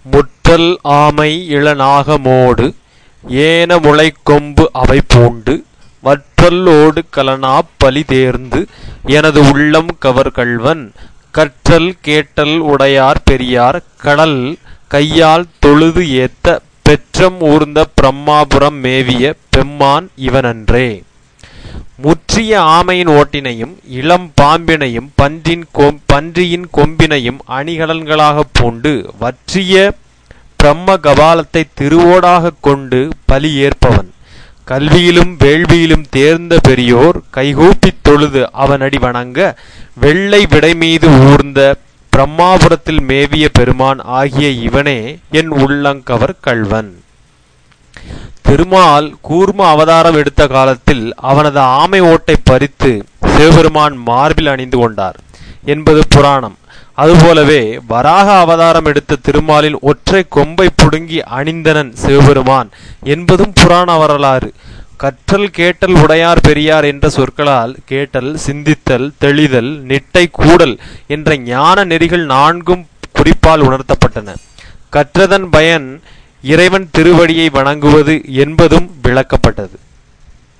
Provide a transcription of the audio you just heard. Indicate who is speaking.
Speaker 1: முற்றல் ஆமை இளநாகமோடு ஏன முளைக்கொம்பு அவை பூண்டு வற்றல்லோடு கலனாப் பலி தேர்ந்து எனது உள்ளம் கவர்கள்வன் கற்றல் கேட்டல் உடையார் பெரியார் கடல் கையால் தொழுது ஏத்த பெற்றம் ஊர்ந்த பிரம்மாபுரம் மேவிய பெம்மான் இவனன்றே முற்றிய ஆமையின் ஓட்டினையும் இளம் பாம்பினையும் பன்றின் கொம் பன்றியின் கொம்பினையும் அணிகலன்களாகப் பூண்டு வற்றிய பிரம்ம கபாலத்தை திருவோடாகக் கொண்டு பலி ஏற்பவன் கல்வியிலும் வேள்வியிலும் தேர்ந்த பெரியோர் கைகூப்பித் தொழுது அவனடி வணங்க வெள்ளை விடை மீது ஊர்ந்த பிரம்மாபுரத்தில் மேவிய பெருமான் ஆகிய இவனே என் உள்ளங்கவர் கள்வன் திருமால் கூர்ம அவதாரம் எடுத்த காலத்தில் அவனது ஆமை ஓட்டை பறித்து சிவபெருமான் மார்பில் அணிந்து கொண்டார் என்பது புராணம் அதுபோலவே வராக அவதாரம் எடுத்த திருமாலின் ஒற்றை கொம்பை புடுங்கி அணிந்தனன் சிவபெருமான் என்பதும் புராண வரலாறு கற்றல் கேட்டல் உடையார் பெரியார் என்ற சொற்களால் கேட்டல் சிந்தித்தல் தெளிதல் நிட்டை கூடல் என்ற ஞான நெறிகள் நான்கும் குறிப்பால் உணர்த்தப்பட்டன கற்றதன் பயன் இறைவன் திருவடியை வணங்குவது என்பதும் விளக்கப்பட்டது